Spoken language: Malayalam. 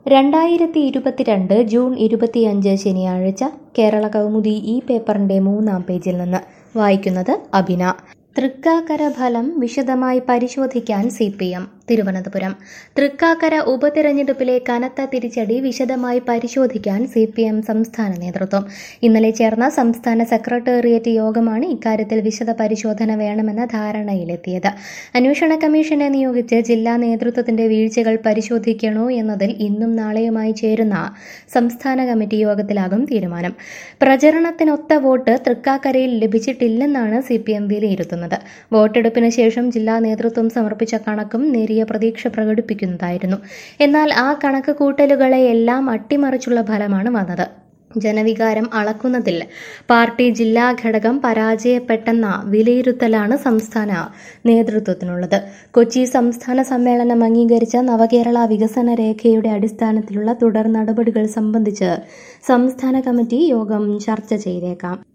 രണ്ടായിരത്തി ഇരുപത്തിരണ്ട് ജൂൺ ഇരുപത്തിയഞ്ച് ശനിയാഴ്ച കേരള കൗമുദി ഈ പേപ്പറിന്റെ മൂന്നാം പേജിൽ നിന്ന് വായിക്കുന്നത് അബിന തൃക്കാക്കര ഫലം വിശദമായി പരിശോധിക്കാൻ C P M Thiruvananthapuram Thrikkakara ഉപതിരഞ്ഞെടുപ്പിലെ കനത്ത തിരിച്ചടി വിശദമായി പരിശോധിക്കാൻ സി പി എം സംസ്ഥാന നേതൃത്വം ഇന്നലെ ചേർന്ന സംസ്ഥാന സെക്രട്ടേറിയറ്റ് യോഗമാണ് ഇക്കാര്യത്തിൽ വിശദ പരിശോധന വേണമെന്ന ധാരണയിലെത്തിയത് അന്വേഷണ കമ്മീഷനെ നിയോഗിച്ച് ജില്ലാ നേതൃത്വത്തിന്റെ വീഴ്ചകൾ പരിശോധിക്കണോ എന്നതിൽ ഇന്നും നാളെയുമായി ചേരുന്ന സംസ്ഥാന കമ്മിറ്റി യോഗത്തിലാകും തീരുമാനം പ്രചരണത്തിനൊത്ത വോട്ട് തൃക്കാക്കരയിൽ ലഭിച്ചിട്ടില്ലെന്നാണ് സി പി എം വിലയിരുത്തുന്നത് വോട്ടെടുപ്പിന് ശേഷം ജില്ലാ നേതൃത്വം സമർപ്പിച്ച കണക്കും നേരിയ പ്രതീക്ഷ പ്രകടിപ്പിക്കുന്നതായിരുന്നു എന്നാൽ ആ കണക്ക് കൂട്ടലുകളെയെല്ലാം അട്ടിമറിച്ചുള്ള ഫലമാണ് വന്നത് ജനവികാരം അളക്കുന്നതിൽ പാർട്ടി ജില്ലാ ഘടകം പരാജയപ്പെട്ടെന്ന വിലയിരുത്തലാണ് സംസ്ഥാന നേതൃത്വത്തിനുള്ളത് കൊച്ചി സംസ്ഥാന സമ്മേളനം അംഗീകരിച്ച നവകേരള വികസന രേഖയുടെ അടിസ്ഥാനത്തിലുള്ള തുടർ നടപടികൾ സംബന്ധിച്ച് സംസ്ഥാന കമ്മിറ്റി യോഗം ചർച്ച ചെയ്തേക്കാം